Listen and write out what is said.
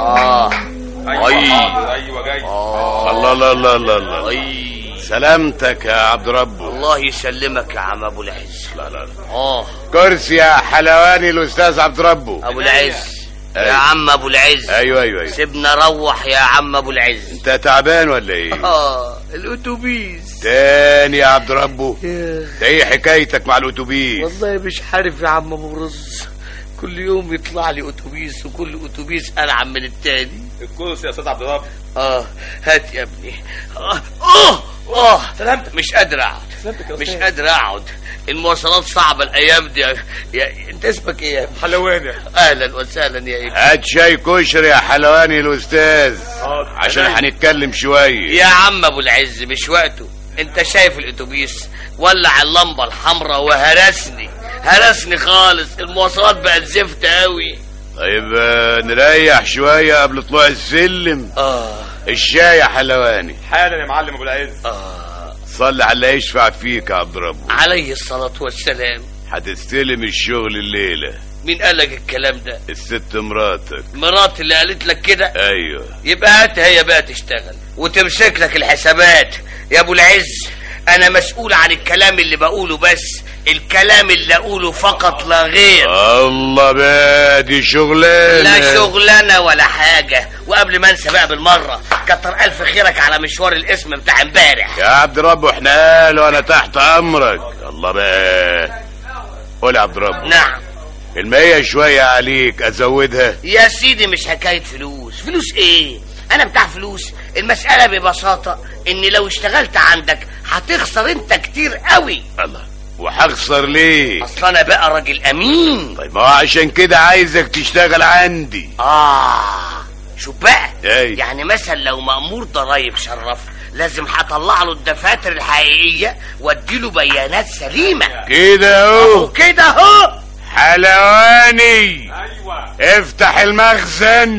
اه ايوه أي. حاضر ايوه جاي الله الله الله الله الله اي سلامتك يا عبد ربه الله يسلمك يا عم ابو العز لا لا لا. اه كرسي يا حلواني الاستاذ عبد ربه ابو العز يا أيوة. عم ابو العز ايوه ايوه ايوه سيبنا روح يا عم ابو العز انت تعبان ولا ايه اه الاتوبيس تاني يا عبد ربه ده ايه حكايتك مع الاتوبيس والله مش عارف يا عم ابو رز كل يوم يطلع لي اتوبيس وكل اتوبيس انعم من التاني الكرسي يا استاذ عبد الرب اه هات يا ابني اه اه اه سلامتك. مش قادر اقعد سلامتك يا مش أستاذ. قادر اقعد المواصلات صعبه الايام دي يا, يا انت اسمك ايه يا ابني؟ حلواني اهلا وسهلا يا ابني هات شاي كشري يا حلواني الاستاذ حاضر. عشان تمام. هنتكلم شويه يا عم ابو العز مش وقته انت شايف الاتوبيس ولع اللمبه الحمراء وهرسني هرسني خالص المواصلات بقت زفت قوي طيب آه، نريح شويه قبل طلوع السلم اه الشاي يا حلواني حالا يا معلم ابو العز اه صلي على اللي يشفع فيك يا عبد ربه عليه الصلاه والسلام هتستلم الشغل الليله مين قال لك الكلام ده الست مراتك مراتي اللي قالت لك كده ايوه يبقى هات هي بقى تشتغل وتمسك لك الحسابات يا ابو العز انا مسؤول عن الكلام اللي بقوله بس الكلام اللي اقوله فقط لا غير الله بقى دي شغلانه لا شغلانه ولا حاجه وقبل ما انسى بقى بالمره كتر الف خيرك على مشوار الاسم بتاع امبارح يا عبد ربه احنا قال وانا تحت امرك الله بقى قول يا عبد ربه نعم المية شوية عليك ازودها يا سيدي مش حكايه فلوس فلوس ايه انا بتاع فلوس المساله ببساطه ان لو اشتغلت عندك هتخسر انت كتير قوي الله وهخسر ليه اصل انا بقى راجل امين طيب ما هو عشان كده عايزك تشتغل عندي آه شوف بقى أي. يعني مثلا لو مأمور ضرايب شرف لازم هطلع له الدفاتر الحقيقية واديله بيانات سليمة كده اهو وكده اهو حلواني ايوه افتح المخزن